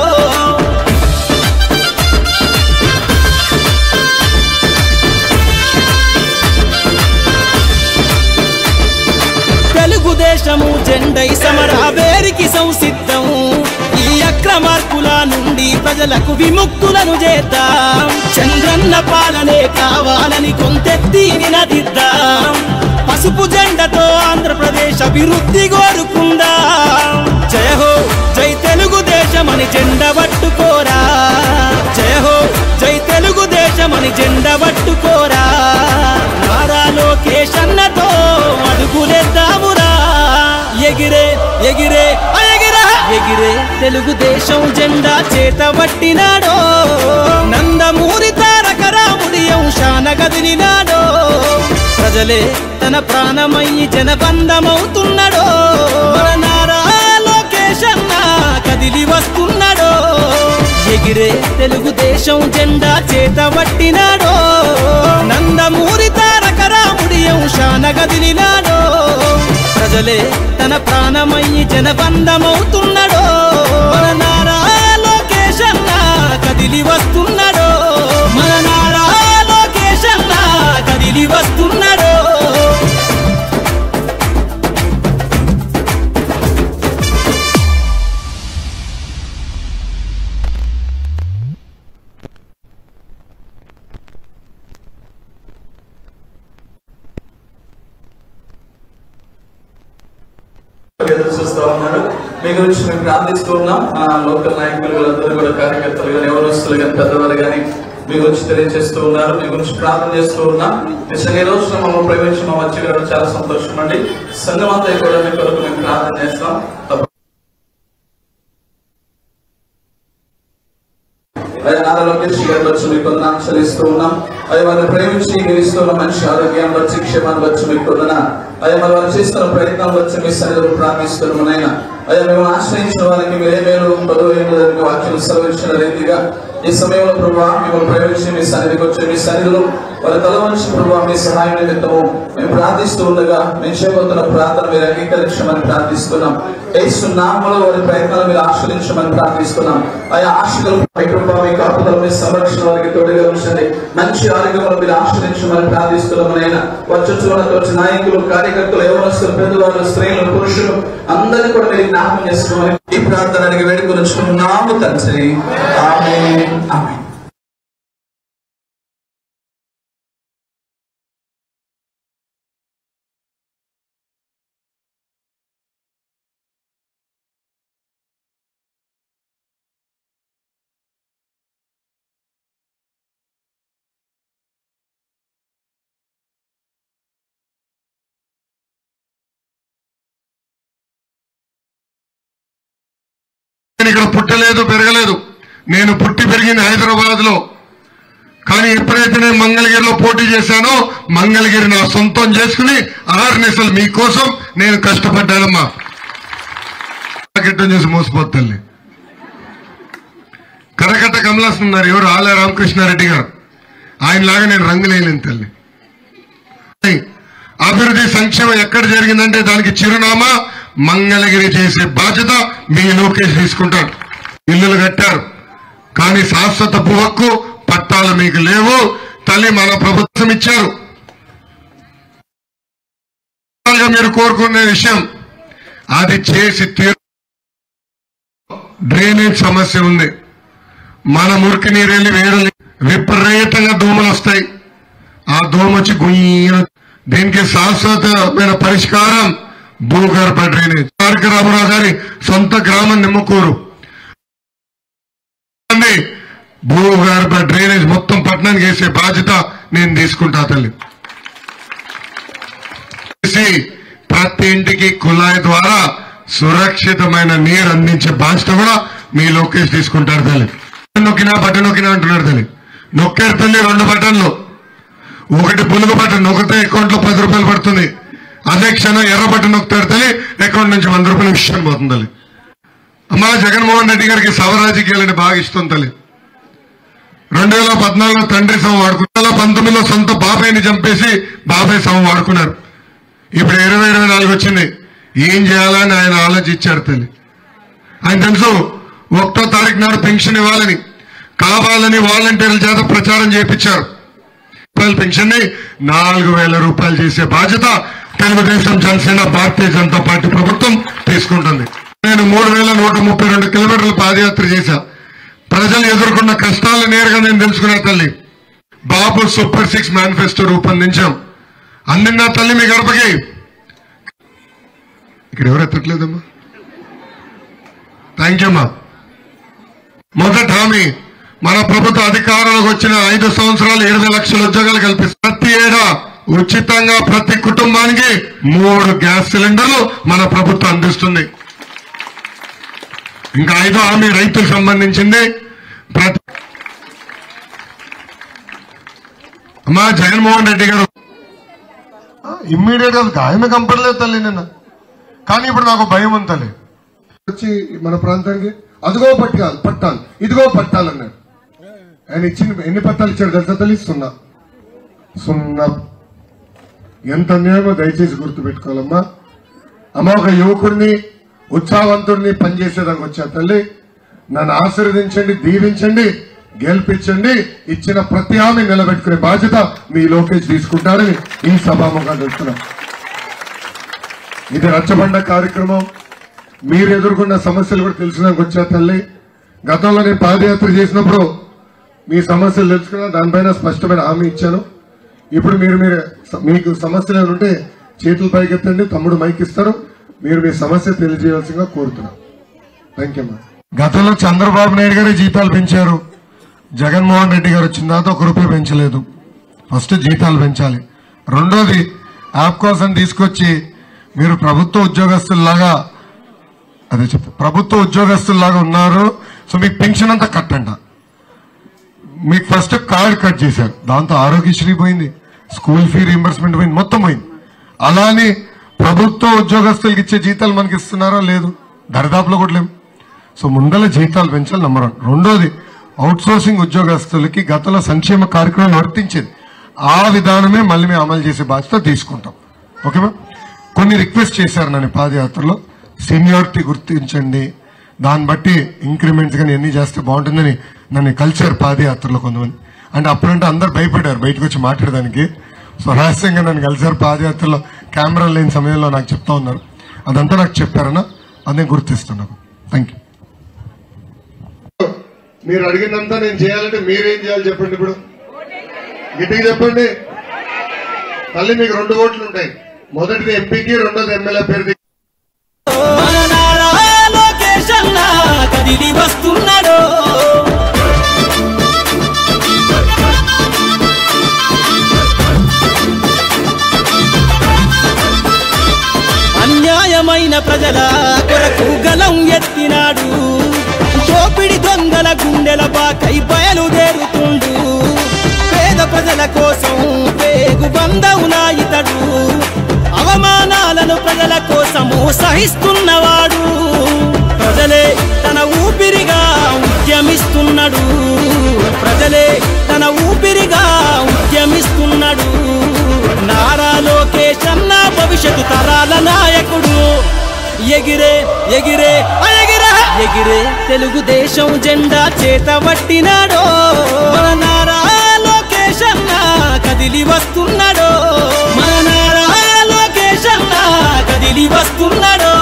తెలుగుదేశము జెండై సమర వేరికి సంసిద్ధం ఈ అక్రమార్కుల నుండి ప్రజలకు విముక్తులను చేద్దాం చంద్రన్న పాలనే కావాలని కొంతెత్తి నినదిద్దాం పసుపు జెండతో ఆంధ్రప్రదేశ్ అభివృద్ధి కోరుకుందాం జయ హో జై తెలుగుదేశమని జెండ పట్టుకోరా జయ హో జై తెలుగుదేశమని జెండ పట్టుకోరా నారా లోకేష్ అన్నతో అడుగులేద్దామురా ఎగిరే ఎగిరే ఆ ఎగిరే ఎగిరే తెలుగుదేశం జెండా చేత పట్టినాడో నందమూరి తారక రాముడి అంశాన కదిలినాడో ప్రజలే తన ప్రాణమయ్యి జనబంధమవుతున్నాడో మన నారా లోకేష్ అన్న కదిలి వస్తున్నాడో ఎగిరే తెలుగుదేశం జెండా చేత పట్టినాడో నందమూరి తారక రాముడి అంశాన కదిలినాడో ప్రజలే తన ప్రాణమయ్యి జనబంధమవుతున్నాడో మన నారా లోకేష్ అన్న కదిలి వస్తున్నాడో మన నారా లోకేష్ అన్న కదిలి వస్తున్నాడో ఎదురు చూస్తా ఉన్నారు మీ గురించి మేము ప్రార్థిస్తూ ఉన్నాం మా లోకల్ నాయకులు వీళ్ళందరూ కూడా కార్యకర్తలు కానీ ఎవరస్తులు కానీ పెద్దవారు కానీ మీ గురించి తెలియజేస్తూ ఉన్నారు మీ గురించి ప్రార్థన చేస్తూ ఉన్నాం నిజంగా ఈ రోజు మమ్మల్ని ప్రేమించి మా వచ్చి కూడా చాలా సంతోషం అండి సంఘం అంతా కూడా మీ కొరకు మేము ప్రార్థన చేస్తాం తప్ప- అయ్యా నారా లోకేష్ గారు వచ్చి మీకు వందనాలు చెల్లిస్తూ ఉన్నాం అయ్యా వారిని ప్రేమించి మీరు ఇస్తున్న మంచి ఆరోగ్యం వచ్చి క్షేమాన్ని వచ్చి మీకు వందన అయ్యా మరి వారు చేస్తున్న ప్రయత్నం వచ్చి మీ సన్నిధిలో ప్రార్థిస్తున్నాం నాయన అయ్యా మేము ఆశ్రయించిన వారికి మీరే మేలు పదవి ఏమిటని వాక్యం సెలవించిన రీతిగా ఈ సమయంలో ప్రభావ మిమ్మల్ని ప్రేమించి మీ సన్నిధికి వచ్చి మీ సన్నిధిలో వారి తల వంచి ప్రభావ మీ సహాయం నిమిత్తము మేము ప్రార్థిస్తూ ఉండగా మేము చేయబోతున్న ప్రార్థన మీరు అంగీకరించమని ప్రార్థిస్తున్నాం యేసు నామములో వారి ప్రయత్నాలు మీరు ఆశ్రయించమని ప్రార్థిస్తున్నాం ఆయా ఆశలు మీ కృప మీ కాపుదల మీ సంరక్షణ వారికి తోడుగా ఉంచండి మంచి ఆరోగ్యంలో మీరు ఆశ్రయించమని ప్రార్థిస్తున్నాం నేను వచ్చి చూడకు వచ్చి నాయకులు కార్యకర్తలు ఎవరస్తులు పెద్దవాళ్ళు స్త్రీలు పురుషులు అందరినీ కూడా మీరు జ్ఞాపకం చేసుకోమని ఈ ప్రార్థనకి వేడుకొని నాము తండ్రి ఆమేన్ ఆమేన్ నేను ఇక్కడ పుట్టలేదు పెరగలేదు నేను పుట్టి పెరిగింది హైదరాబాద్ లో కానీ ఎప్పుడైతే నేను మంగళగిరిలో పోటీ చేశానో మంగళగిరి నా సొంతం చేసుకుని ఆర్నిసలు మీకోసం నేను కష్టపడ్డానమ్మా గిట్టం చేసి మోసపోతుంది కరకట్ట కమలాస్తున్నారు ఎవరు ఆల రామకృష్ణారెడ్డి గారు ఆయనలాగా నేను రంగులేయలేను తల్లి అభివృద్ధి సంక్షేమం ఎక్కడ జరిగిందంటే దానికి చిరునామా మంగళగిరి చేసే బాధ్యత మీ లోకేష్ తీసుకుంటాడు ఇల్లులు కట్టారు కానీ శాశ్వత భూ హక్కు పట్టాలు మీకు లేవు తల్లి మన ప్రభుత్వం ఇచ్చారు మీరు కోరుకునే విషయం అది చేసి తీరు డ్రైనేజ్ సమస్య ఉంది మన మురికి నీరు వెళ్ళి వేరే విపరీతంగా దోమలు వస్తాయి ఆ దోమ వచ్చి గుయ్య దీనికి శాశ్వతమైన పరిష్కారం భూగర్భ డ్రైనేజ్ తారక రామారావు గారి సొంత గ్రామం నిమ్మకూరు అండి, భూగర్భ డ్రైనేజ్ మొత్తం పట్టణానికి వేసే బాధ్యత నేను తీసుకుంటా తల్లి చేసి ప్రతి ఇంటికి కుళాయి ద్వారా సురక్షితమైన నీరు అందించే బాధ్యత కూడా మీ లోకేష్ తీసుకుంటారు తల్లి నొక్కినా బటన్ నొక్కినా అంటున్నారు తల్లి నొక్కారు తల్లి రెండు బటన్లు ఒకటి పులుగు బటన్ నొక్కితే అకౌంట్ లో పది రూపాయలు పడుతుంది అదే క్షణం ఎర్ర బటన్ నొక్కుతారు తల్లి అకౌంట్ నుంచి వంద రూపాయల విషయం పోతుంది తల్లి అమ్మా జగన్మోహన్ రెడ్డి గారికి సవ రాజకీయాలంటే బాగా ఇష్టం తల్లి రెండు వేల పద్నాలుగులో తండ్రి సమ వాడుకున్నారు రెండు వేల పంతొమ్మిదిలో సొంత బాబాయ్ని చంపేసి బాబాయ్ సమ వాడుకున్నారు ఇప్పుడు ఇరవై ఇరవై నాలుగు వచ్చింది ఏం చేయాలని ఆయన ఆలోచించారు తల్లి ఆయన తెలుసు ఒకటో తారీఖు నాడు పెన్షన్ ఇవ్వాలని కావాలని వాలంటీర్ల చేత ప్రచారం చేపించారు రూపాయల పెన్షన్ ని నాలుగు వేల రూపాయలు చేసే బాధ్యత తెలుగుదేశం జనసేన భారతీయ జనతా పార్టీ ప్రభుత్వం తీసుకుంటుంది నేను మూడు వేల నూట ముప్పై రెండు కిలోమీటర్ల పాదయాత్ర చేశా ప్రజలు ఎదుర్కొన్న కష్టాలు నేరుగా నేను తెలుసుకునే తల్లి బాబు సూపర్ సిక్స్ మేనిఫెస్టో రూపొందించాం అందిందా తల్లి మీ గడపకి ఇక్కడ ఎవరు ఎత్తట్లేదమ్మా థ్యాంక్ యూ అమ్మా మొదటి హామీ మన ప్రభుత్వ అధికారంలోకి వచ్చిన ఐదు సంవత్సరాలు ఇరవై లక్షల ఉద్యోగాలు కల్పిస్తారు ప్రతి ఏడా ఉచితంగా ప్రతి కుటుంబానికి మూడు గ్యాస్ సిలిండర్లు మన ప్రభుత్వం అందిస్తుంది ఇంకా ఐదో హామీ రైతులకు సంబంధించింది ప్రతి అమ్మా జగన్మోహన్ రెడ్డి గారు ఇమ్మీడియట్ గా గాయమే కంపడలేదు తల్లి నిన్న కానీ ఇప్పుడు నాకు భయం ఉంది తల్లి వచ్చి మన ప్రాంతానికి అదిగో పట్టాలి పట్టాలి ఇదిగో పట్టాలన్నాడు ఆయన ఇచ్చిన ఎన్ని పట్టాలు ఇచ్చాడు తెలుసా తల్లి సున్నా సున్నా ఎంత అన్యాయమో దయచేసి గుర్తు పెట్టుకోవాలమ్మా అమ్మ ఒక యువకుడిని ఉత్సాహవంతుడిని పనిచేసేదానికి వచ్చా తల్లి నన్ను ఆశీర్వదించండి దీవించండి గెలిపించండి ఇచ్చిన ప్రతి హామీ నిలబెట్టుకునే బాధ్యత మీ లోకేష్ తీసుకుంటారని ఈ సభాముఖంగా చెప్తున్నాం ఇది రచ్చబండ కార్యక్రమం మీరు ఎదుర్కొన్న సమస్యలు కూడా తెలిసినాక వచ్చా తల్లి గతంలో నేను పాదయాత్ర చేసినప్పుడు మీ సమస్యలు తెలుసుకున్నా దానిపైన స్పష్టమైన హామీ ఇచ్చాను ఇప్పుడు మీరు మీరు మీకు సమస్యలు ఏమైనా ఉంటే చేతులు పైకెత్తండి తమ్ముడు మైక్ ఇస్తారు మీరు మీ సమస్య తెలియజేయవలసిందిగా కోరుతున్నాం థ్యాంక్ యూ గతంలో చంద్రబాబు నాయుడు గారి జీతాలు పెంచారు జగన్మోహన్ రెడ్డి గారు వచ్చిన తర్వాత ఒక రూపాయి పెంచలేదు ఫస్ట్ జీతాలు పెంచాలి రెండోది యాప్ కోసం తీసుకొచ్చి మీరు ప్రభుత్వ ఉద్యోగస్తుల్లాగా అదే చెప్పు ప్రభుత్వ ఉద్యోగస్తుల్లాగా ఉన్నారు సో మీకు పెన్షన్ అంతా కట్టంట మీకు ఫస్ట్ కార్డ్ కట్ చేశారు దాంతో ఆరోగ్యశ్రీ పోయింది స్కూల్ ఫీ రీంబర్స్మెంట్ పోయింది మొత్తం పోయింది అలానే ప్రభుత్వ ఉద్యోగస్తులకు ఇచ్చే జీతాలు మనకి ఇస్తున్నారా లేదు దరిదాపులో కూడా లేవు సో ముందల జీతాలు పెంచాలి నెంబర్ వన్ రెండోది అవుట్ సోర్సింగ్ ఉద్యోగస్తులకి గతంలో సంక్షేమ కార్యక్రమం వర్తించేది ఆ విధానమే మళ్ళీ మేము అమలు చేసే బాధ్యత తీసుకుంటాం ఓకేమా కొన్ని రిక్వెస్ట్ చేశారు నన్ను పాదయాత్రలో సీనియారిటీ గుర్తించండి దాన్ని బట్టి ఇంక్రిమెంట్స్ కానీ ఎన్ని చేస్తే బాగుంటుందని నన్ను కలిసారు పాదయాత్రలో కొంతమంది అంటే అప్పుడంటే అందరు భయపడ్డారు బయటకు వచ్చి మాట్లాడడానికి సో రహస్యంగా నన్ను కలిసారు పాదయాత్రలో కెమెరా లేని సమయంలో నాకు చెప్తా ఉన్నారు అదంతా నాకు చెప్పారన్నా అదే గుర్తిస్తున్నాను థ్యాంక్ యూ మీరు అడిగినంతా నేను చేయాలంటే మీరేం చేయాలి చెప్పండి ఇప్పుడు గట్టిగా చెప్పండి తల్లి మీకు రెండు ఓట్లు ఉంటాయి మొదటిది ఎంపీకి రెండోది ఎమ్మెల్యే పేరు మన నారా లోకేష్ అన్న కదిలి వస్తున్నాడు అన్యాయమైన ప్రజల కొరకు గలం ఎత్తినాడు దోపిడి దొంగల గుండెల బాకై బయలుదేరుతుండు పేద ప్రజల కోసం పేగు బంధవునా ఇతడు అవమానాలను ప్రజల కోసము సహిస్తున్నవాడు ప్రజలే తన ఊపిరిగా ఉద్యమిస్తున్నాడు ప్రజలే తన ఊపిరిగా ఉద్యమిస్తున్నాడు నారా ఎగిరే ఎగిరే ఆ ఎగిరే ఎగిరే తెలుగుదేశం జెండా చేత పట్టినాడో మన నారా లోకేష్ అన్న కదిలి వస్తున్నాడో మన నారా లోకేష్ అన్న కదిలి వస్తున్నాడో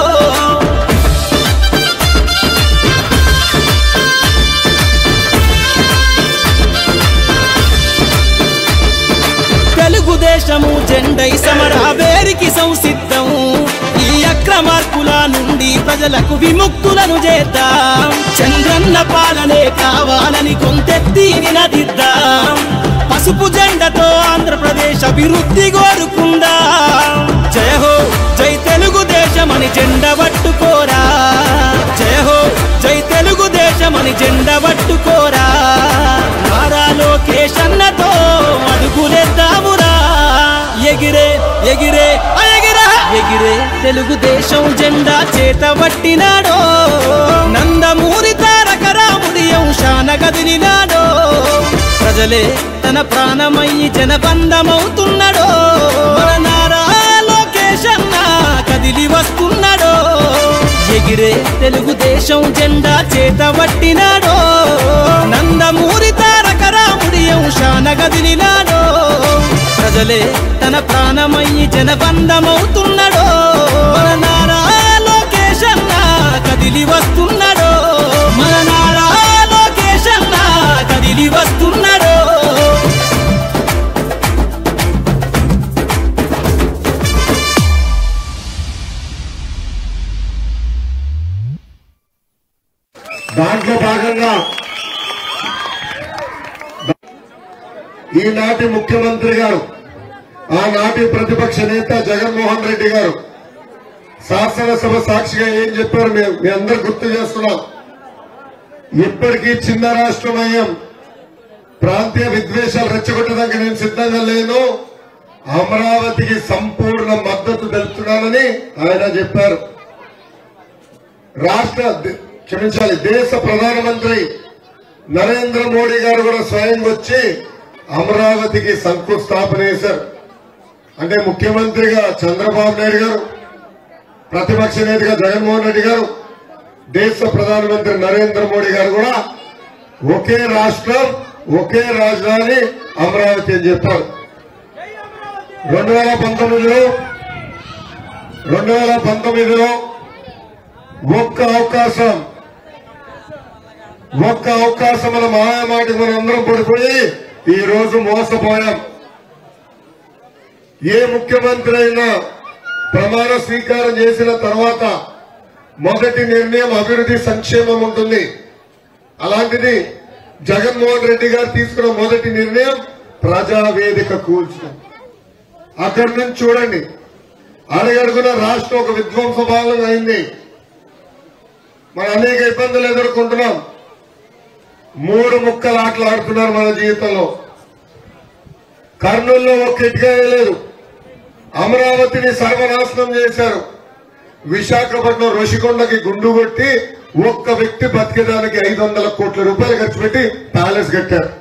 తెలుగుదేశము జెండై సమర వేరికి సంసిద్ధం ఈ అక్రమార్కుల నుండి ప్రజలకు విముక్తులను చేద్దాం చంద్రన్న పాలనే కావాలని కొంతెత్తి నినదిద్దాం పసుపు జెండతో ఆంధ్రప్రదేశ్ అభివృద్ధి కోరుకుందాం జయ హో జై తెలుగుదేశమని జెండ పట్టుకోరా జయ హో జై తెలుగుదేశమని జెండ పట్టుకోరా నారా లోకేష్ అన్నతో అడుగులేద్దామురా ఎగిరే ఎగిరే ఆ ఎగిరే ఎగిరే తెలుగుదేశం జెండా చేత పట్టినాడో నందమూరి తారక రాముడి అంశాన కదిలినాడో ప్రజలే తన ప్రాణమయ్యి జనబంధమవుతున్నాడో మన నారా లోకేష్ అన్న కదిలి వస్తున్నాడో ఎగిరే తెలుగుదేశం జెండా చేత పట్టినాడో నందమూరి తారక రాముడి అంశాన కదిలినాడో ప్రజలే తన ప్రాణమయ్యి జనబంధమవుతున్నాడో మన నారా లోకేష్ అన్న కదిలి వస్తున్నాడో మన నారా లోకేష్ అన్న కదిలి వస్తున్నాడో దాంట్లో భాగంగా ఈనాటి ముఖ్యమంత్రి గారు ఆనాటి ప్రతిపక్ష నేత జగన్మోహన్ రెడ్డి గారు శాసనసభ సాక్షిగా ఏం చెప్పారు మేము మీ అందరు గుర్తు చేస్తున్నాం ఇప్పటికీ చిన్న రాష్ట్రం అయ్యాం ప్రాంతీయ విద్వేషాలు రెచ్చగొట్టడానికి నేను సిద్ధంగా లేను అమరావతికి సంపూర్ణ మద్దతు తెలుపుతున్నానని ఆయన చెప్పారు రాష్ట్ర ద- క్షమించాలి దేశ ప్రధానమంత్రి నరేంద్ర మోడీ గారు కూడా స్వయం వచ్చి అమరావతికి శంకుస్థాపన చేశారు అంటే ముఖ్యమంత్రిగా చంద్రబాబు నాయుడు గారు ప్రతిపక్ష నేతగా జగన్మోహన్ రెడ్డి గారు దేశ ప్రధానమంత్రి నరేంద్ర మోడీ గారు కూడా ఒకే రాష్ట్రం ఒకే రాజధాని అమరావతి అని చెప్పారు రెండు వేల పంతొమ్మిదిలో రెండు వేల పంతొమ్మిదిలో ఒక్క అవకాశం ఒక్క అవకాశం మన మాయమాటికి మనం అందరం పడిపోయి ఈ రోజు మోసపోయాం ఏ ముఖ్యమంత్రి అయినా ప్రమాణ స్వీకారం చేసిన తర్వాత మొదటి నిర్ణయం అభివృద్ధి సంక్షేమం ఉంటుంది అలాంటిది జగన్మోహన్ రెడ్డి గారు తీసుకున్న మొదటి నిర్ణయం ప్రజావేదిక కూల్చడం అక్కడి నుంచి చూడండి అడగడుగున రాష్ట్రం ఒక విధ్వంస భాగం అయింది మనం అనేక ఇబ్బందులు ఎదుర్కొంటున్నాం మూడు ముక్కలు ఆటలు ఆడుతున్నారు మన జీవితంలో కర్నూలులో ఒక్క ఇటుక లేదు అమరావతిని సర్వనాశనం చేశారు విశాఖపట్నం రుషికొండకి గుండు కొట్టి ఒక్క వ్యక్తి బతికేదానికి ఐదు వందల కోట్ల రూపాయలు ఖర్చు పెట్టి ప్యాలెస్ కట్టారు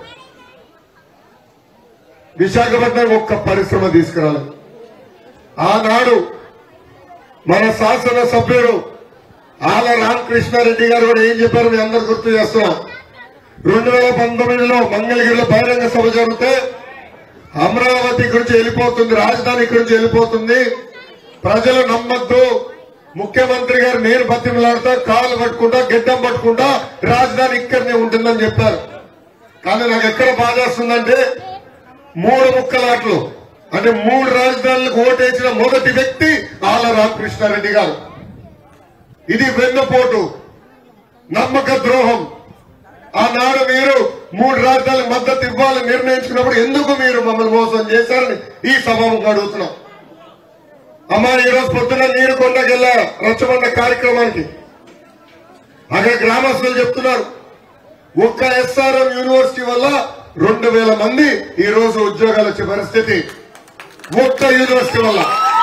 విశాఖపట్నం ఒక్క పరిశ్రమ తీసుకురాలేదు ఆనాడు మన శాసన సభ్యుడు ఆల రామకృష్ణారెడ్డి గారు కూడా ఏం చెప్పారు మీ అందరు గుర్తు చేస్తున్నాం రెండు వేల పంతొమ్మిదిలో మంగళగిరిలో బహిరంగ సభ జరిగితే అమరావతి గురించి వెళ్ళిపోతుంది రాజధాని గురించి వెళ్ళిపోతుంది ప్రజలు నమ్మద్దు ముఖ్యమంత్రి గారు నేను బతిమలాడుతా కాలు పట్టుకుంటా గిడ్డం పట్టుకుంటా రాజధాని ఇక్కడనే ఉంటుందని చెప్పారు కానీ నాకు ఎక్కడ బాధ వస్తుందంటే మూడు ముక్కలాట్లు అంటే మూడు రాజధానులకు ఓటేసిన మొదటి వ్యక్తి ఆల రామకృష్ణారెడ్డి గారు ఇది వెన్నుపోటు నమ్మక ద్రోహం ఆనాడు మీరు మూడు రాజధానులకు మద్దతు ఇవ్వాలని నిర్ణయించుకున్నప్పుడు ఎందుకు మీరు మమ్మల్ని మోసం చేశారని ఈ సభకు అడుగుతున్నాం అమ్మా ఈ రోజు పొద్దున నీరు కొండకెళ్ళా రచ్చబండ కార్యక్రమానికి అక్కడ గ్రామస్తులు చెప్తున్నారు ఒక్క ఎస్ఆర్ఎం యూనివర్సిటీ వల్ల రెండు వేల మంది ఈ రోజు ఉద్యోగాలు వచ్చే పరిస్థితి ఒక్క యూనివర్సిటీ వల్ల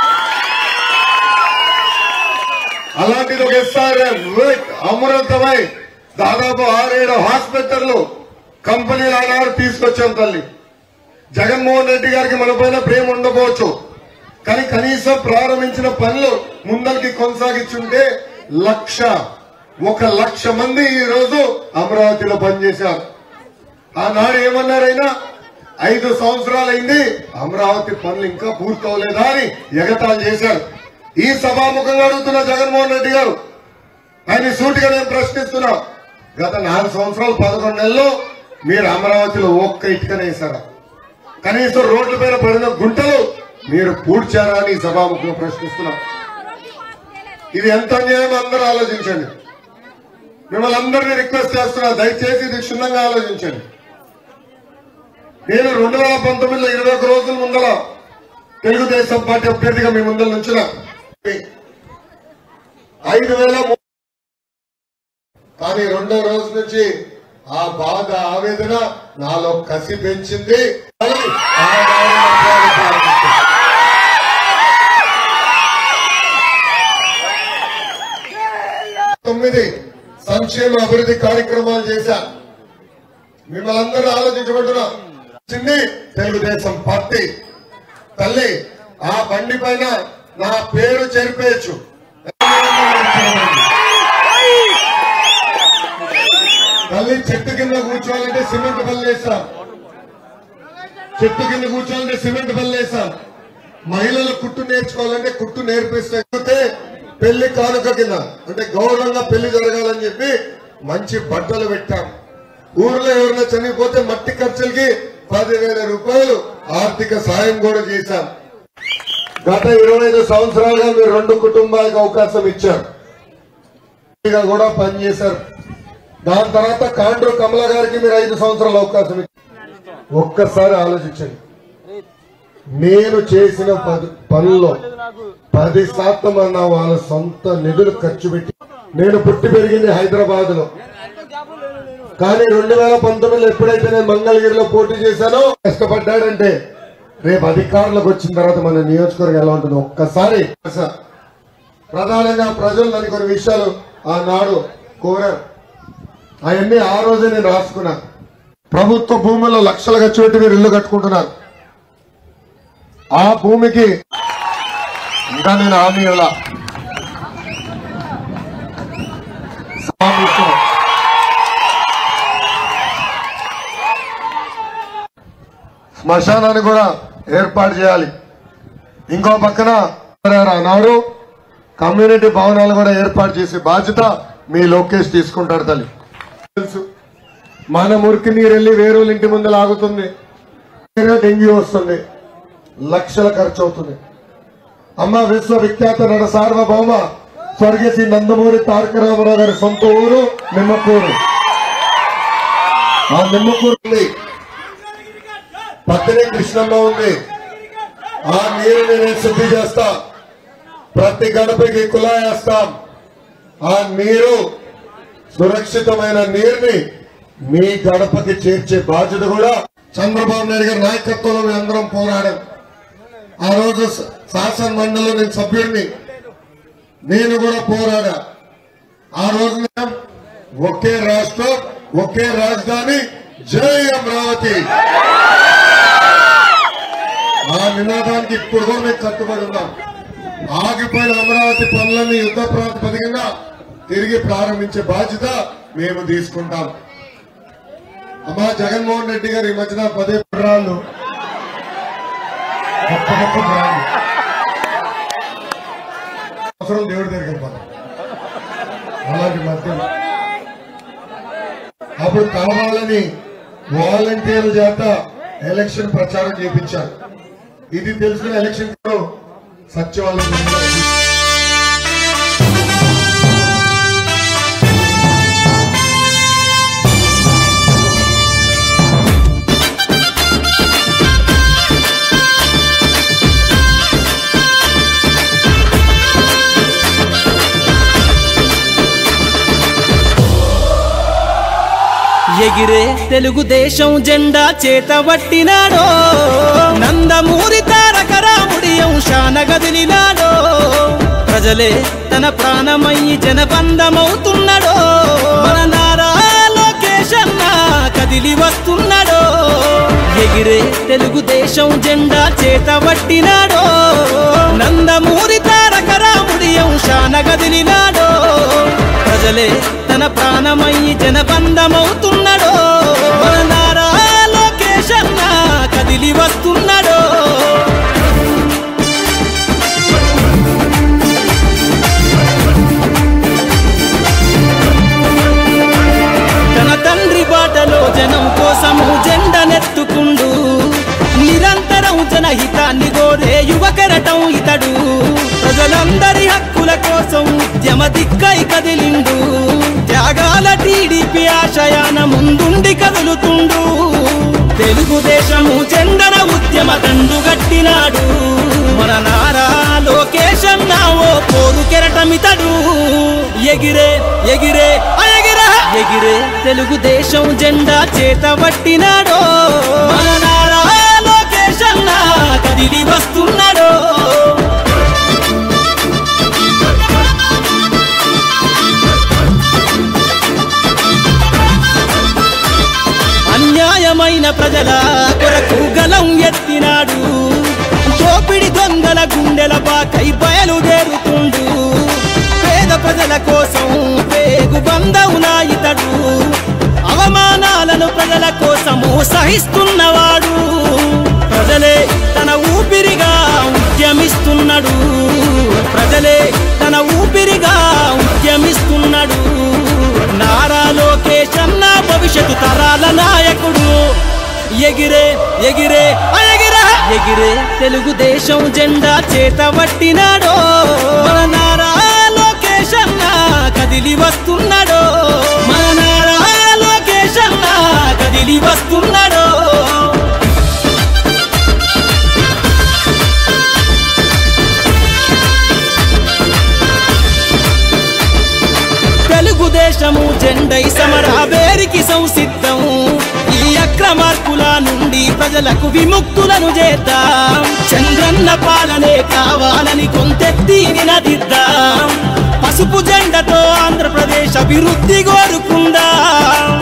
అలాంటిది ఒక ఎస్ఆర్ఎం అమృతమై దాదాపు ఆరేడు హాస్పిటల్లు కంపెనీలు ఆనాడు తీసుకొచ్చాం తల్లి జగన్మోహన్ రెడ్డి గారికి మన పైన ప్రేమ ఉండకపోవచ్చు కానీ కనీసం ప్రారంభించిన పనులు ముందరికి కొనసాగించుంటే లక్ష ఒక లక్ష మంది ఈ రోజు అమరావతిలో పనిచేశారు ఆనాడు ఏమన్నారైనా ఐదు సంవత్సరాలైంది అమరావతి పనులు ఇంకా పూర్తవలేదా అని ఎగతాళి చేశారు ఈ సభాముఖంగా అడుగుతున్న జగన్మోహన్ రెడ్డి గారు ఆయన సూటిగా నేను ప్రశ్నిస్తున్నా గత నాలుగు సంవత్సరాలు పదకొండు నెలల్లో మీరు అమరావతిలో ఒక్క ఇటుకనే వేశారా కనీసం రోడ్ల పైన పడిన గుంటలు మీరు పూడ్చారా అని ఈ సభాముఖంగా ప్రశ్నిస్తున్నా ఇది ఎంత అన్యాయం అందరూ ఆలోచించండి మిమ్మల్ని అందరినీ రిక్వెస్ట్ చేస్తున్నా దయచేసి ఇది క్షుణ్ణంగా ఆలోచించండి నేను రెండు వేల పంతొమ్మిదిలో ఇరవై ఒక రోజుల ముందర తెలుగుదేశం పార్టీ అభ్యర్థిగా మీ ముందర నుంచిన ఐదు వేల మూ- కానీ రెండో రోజు నుంచి ఆ బాధ ఆవేదన నాలో కసి పెంచింది అని ఆ బాధను ప్రారంభించాను. తొమ్మిది సంక్షేమ అభివృద్ధి కార్యక్రమాలు చేశారు మిమ్మల్ని అందరూ ఆలోచించబడుతున్నా చిన్ని తెలుగుదేశం పార్టీ తల్లి ఆ బండి పైన నా పేరు చేర్పేయచ్చు తల్లి చెట్టు కింద కూర్చోవాలంటే సిమెంట్ బల్ల వేస్తాం చెట్టు కింద కూర్చోవాలంటే సిమెంట్ బల్ల వేస్తాం మహిళలు కుట్టు నేర్చుకోవాలంటే కుట్టు నేర్పిస్తే పెళ్లి కానుక కింద అంటే గౌరవంగా పెళ్లి జరగాలని చెప్పి మంచి బట్టలు పెట్టాం ఊర్లో ఎవరైనా చనిపోతే మట్టి ఖర్చులకి పదివేల రూపాయలు ఆర్థిక సాయం కూడా చేశాం గత ఇరవై ఐదు సంవత్సరాలుగా మీరు రెండు కుటుంబాలకు అవకాశం ఇచ్చారు గా కూడా పనిచేశారు దాని తర్వాత కాండ్రు కమల గారికి మీరు ఐదు సంవత్సరాలు అవకాశం ఇచ్చారు ఒక్కసారి ఆలోచించండి నేను చేసిన పది పనుల్లో పది శాతం అన్న వాళ్ళ సొంత నిధులు ఖర్చు పెట్టి నేను పుట్టి పెరిగింది హైదరాబాద్ లో కానీ రెండు వేల పంతొమ్మిదిలో ఎప్పుడైతే నేను మంగళగిరిలో పోటీ చేశానో కష్టపడ్డాడంటే రేపు అధికారులకు వచ్చిన తర్వాత మన నియోజకవర్గం ఎలా ఉంటుంది ఒక్కసారి సార్ ప్రధానంగా ప్రజలు నన్ను కొన్ని విషయాలు ఆనాడు కోరారు అవన్నీ ఆ రోజే నేను రాసుకున్నా ప్రభుత్వ భూముల్లో లక్షలు ఖర్చు పెట్టి మీరు ఇల్లు కట్టుకుంటున్నారు ఆ భూమికి ఇంకా నేను హామీ ఇలా శ్మశానాన్ని కూడా ఏర్పాటు చేయాలి ఇంకో పక్కన ఆనాడు కమ్యూనిటీ భవనాలు కూడా ఏర్పాటు చేసే బాధ్యత మీ లోకేష్ తీసుకుంటాడు తల్లి తెలుసు మన మురికి నీరు వెళ్ళి వేరే వాళ్ళ ఇంటి ముందు లాగుతుంది వేరే డెంగ్యూ వస్తుంది లక్షల ఖర్చు అవుతుంది అమ్మ విశ్వవిఖ్యాత నట సార్వభౌమ స్వర్గశ్రీ నందమూరి తారక రామారావు గారి సొంత ఊరు నిమ్మకూరు ఆ నిమ్మకూరు ఉంది పక్కనే కృష్ణమ్మ ఉంది ఆ నీరు నేను శుద్ధి చేస్తా ప్రతి గడపకి కులాయేస్తాం ఆ నీరు సురక్షితమైన నీరుని మీ గడపకి చేర్చే బాధ్యత కూడా చంద్రబాబు నాయుడు గారి నాయకత్వంలో మేము అందరం పోరాడాం ఆ రోజు స- శాసన మండలిలో నేను సభ్యుడిని నేను కూడా పోరాడా ఆ రోజు మేము ఒకే రాష్ట్రం ఒకే రాజధాని జై అమరావతి ఆ నినాదానికి ఇప్పుడు కూడా మేము కట్టుబడి ఉన్నాం ఆగిపోయిన అమరావతి పనులన్నీ యుద్ధ ప్రాతిపదికగా తిరిగి ప్రారంభించే బాధ్యత మేము తీసుకుంటాం అమ్మా జగన్మోహన్ రెడ్డి గారు ఈ మధ్యన పదే పురాళ్ళు గొప్ప గొప్ప పురాళ్ళు అవసరం దేవుడి దగ్గరికి వెళ్ళిపోతాం అలాంటి మధ్య అప్పుడు కావాలని వాలంటీర్ల చేత ఎలక్షన్ ప్రచారం చేపించారు ఇది తెలుసుకున్న ఎలక్షన్ లో సచివాలయం ఎగిరే తెలుగుదేశం జెండా చేతబట్టినాడో నందమూరి తారక రాముడి అంశాన గదిలినాడో ప్రజలే తన ప్రాణమయ్యి జనబంధమవుతున్నాడో మన నారా లోకేష్ అన్న కదిలి వస్తున్నాడో ఎగిరే తెలుగుదేశం జెండా చేత పట్టినాడో నందమూరి తారక రాముడి అంశాన గదిలినాడో ప్రజలే తన ప్రాణమయ్యి జనబంధమవుతున్నాడో మన నారా లోకేష్ అన్న కదిలి వస్తున్నాడో తన తండ్రి బాటలో జనం కోసము జెండనెత్తుకుండు నిరంతరం జనహితాన్ని కోరే యువకరటం ఇతడు ప్రజలందరి హక్కుల కోసం ఉద్యమ దిక్కై కదిలిండు త్యాగాల టీడీపీ ఆశయాన ముందుండి కదులుతుండు తెలుగుదేశము జెండన ఉద్యమ దండు గట్టినాడు మన నారా లోకేష్ అన్న ఓ పోరు కెరటమితడు ఎగిరే ఎగిరే ఆ ఎగిరే ఎగిరే తెలుగుదేశం జెండా చేత పట్టినాడో మన నారా లోకేష్ అన్న కదిలి వస్తున్నాడో అన్యాయమైన ప్రజల కొరకు గలం ఎత్తినాడు దోపిడి దొంగల గుండెల బాకై బయలుదేరుతుండు పేద ప్రజల కోసం పేగు బంధవునా ఇతడు అవమానాలను ప్రజల కోసము సహిస్తున్నవాడు ప్రజలే తన ఊపిరిగా ఉద్యమిస్తున్నాడు ప్రజలే తన ఊపిరిగా ఉద్యమిస్తున్నాడు నారా లోకేష్ అన్న భవిష్యత్తు తరాల నాయకుడు ఎగిరే ఎగిరే ఆ ఎగిరే ఎగిరే తెలుగుదేశం జెండా చేత పట్టినాడో మన నారా లోకేష్ అన్న కదిలి వస్తున్నాడో మన నారా లోకేష్ అన్న కదిలి వస్తున్నాడో తెలుగుదేశము జెండై సమర వేరికి సంసిద్ధం ఈ అక్రమార్కుల నుండి ప్రజలకు విముక్తులను చేద్దాం చంద్రన్న పాలనే కావాలని కొంతెత్తి నినదిద్దాం పసుపు జెండతో ఆంధ్రప్రదేశ్ అభివృద్ధి కోరుకుందాం